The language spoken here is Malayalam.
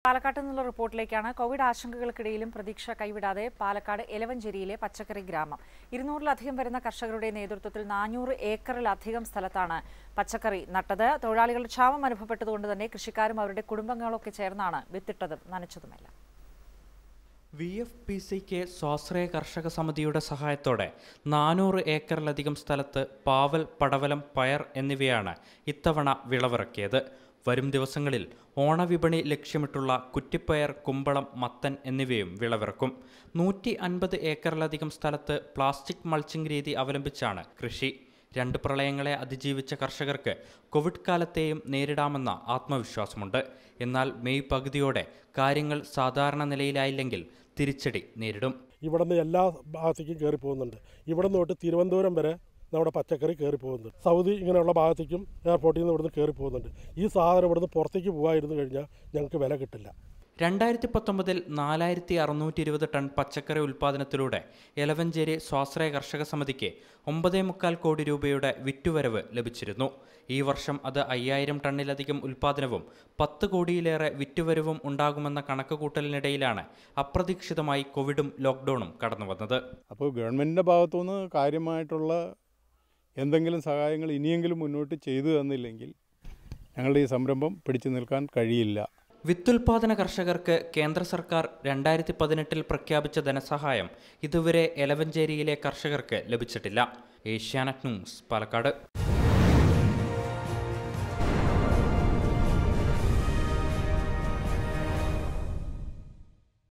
പാലക്കാട്ട് നിന്നുള്ള റിപ്പോർട്ടിലേക്കാണ് കോവിഡ് ആശങ്കകൾക്കിടയിലും പ്രതീക്ഷ കൈവിടാതെ പാലക്കാട് എലവഞ്ചേരിയിലെ പച്ചക്കറി ഗ്രാമം ഇരുന്നൂറിലധികം വരുന്ന കർഷകരുടെ നേതൃത്വത്തിൽ നാനൂറ് ഏക്കറിലധികം സ്ഥലത്താണ് പച്ചക്കറി നട്ടത് തൊഴിലാളികളുടെ ക്ഷാമം അനുഭവപ്പെട്ടതുകൊണ്ട് തന്നെ കൃഷിക്കാരും അവരുടെ കുടുംബങ്ങളൊക്കെ ചേർന്നാണ് വിത്തിട്ടതും നനച്ചതുമെല്ലാം വി എഫ് പി സിക്ക് സ്വാശ്രയ കർഷക സമിതിയുടെ സഹായത്തോടെ നാനൂറ് ഏക്കറിലധികം സ്ഥലത്ത് പാവൽ പടവലം പയർ എന്നിവയാണ് ഇത്തവണ വിളവിറക്കിയത് വരും ദിവസങ്ങളിൽ ഓണവിപണി ലക്ഷ്യമിട്ടുള്ള കുറ്റിപ്പയർ കുമ്പളം മത്തൻ എന്നിവയും വിളവിറക്കും നൂറ്റി അൻപത് ഏക്കറിലധികം സ്ഥലത്ത് പ്ലാസ്റ്റിക് മൾച്ചിംഗ് രീതി അവലംബിച്ചാണ് കൃഷി രണ്ട് പ്രളയങ്ങളെ അതിജീവിച്ച കർഷകർക്ക് കോവിഡ് കാലത്തെയും നേരിടാമെന്ന ആത്മവിശ്വാസമുണ്ട് എന്നാൽ മെയ് പകുതിയോടെ കാര്യങ്ങൾ സാധാരണ നിലയിലായില്ലെങ്കിൽ തിരിച്ചടി നേരിടും ഇവിടെ നിന്ന് എല്ലാ ഭാഗത്തേക്കും കയറി പോകുന്നുണ്ട് ഇവിടെ നിന്ന് തൊട്ട് തിരുവനന്തപുരം വരെ നമ്മുടെ പച്ചക്കറി കയറി പോകുന്നുണ്ട് സൗദി ഇങ്ങനെയുള്ള ഭാഗത്തേക്കും എയർപോർട്ടിൽ നിന്ന് ഇവിടുന്ന് കയറി പോകുന്നുണ്ട് ഈ സാധനം ഇവിടുന്ന് പുറത്തേക്ക് പോകാതിരുന്നു കഴിഞ്ഞാൽ ഞങ്ങൾക്ക് വില കിട്ടില്ല രണ്ടായിരത്തി പത്തൊമ്പതിൽ നാലായിരത്തി അറുന്നൂറ്റി ഇരുപത് ടൺ പച്ചക്കറി ഉൽപ്പാദനത്തിലൂടെ എലവഞ്ചേരി സ്വാശ്രയ കർഷക സമിതിക്ക് ഒമ്പതേ മുക്കാൽ കോടി രൂപയുടെ വിറ്റുവരവ് ലഭിച്ചിരുന്നു ഈ വർഷം അത് അയ്യായിരം ടണ്ണിലധികം ഉൽപ്പാദനവും പത്ത് കോടിയിലേറെ വിറ്റുവരവും ഉണ്ടാകുമെന്ന കണക്കുകൂട്ടലിനിടയിലാണ് അപ്രതീക്ഷിതമായി കോവിഡും ലോക്ക്ഡൌണും കടന്നുവന്നത് അപ്പോൾ ഗവൺമെൻറ്റിൻ്റെ ഭാഗത്തുനിന്ന് കാര്യമായിട്ടുള്ള എന്തെങ്കിലും സഹായങ്ങൾ ഇനിയെങ്കിലും മുന്നോട്ട് ചെയ്തു തന്നില്ലെങ്കിൽ ഞങ്ങളുടെ ഈ സംരംഭം പിടിച്ചു നിൽക്കാൻ കഴിയില്ല വിത്തുൽപാദന കർഷകർക്ക് കേന്ദ്ര സർക്കാർ രണ്ടായിരത്തി പതിനെട്ടിൽ പ്രഖ്യാപിച്ച ധനസഹായം ഇതുവരെ എലവഞ്ചേരിയിലെ കർഷകർക്ക് ലഭിച്ചിട്ടില്ല ഏഷ്യാനെറ്റ് ന്യൂസ് പാലക്കാട്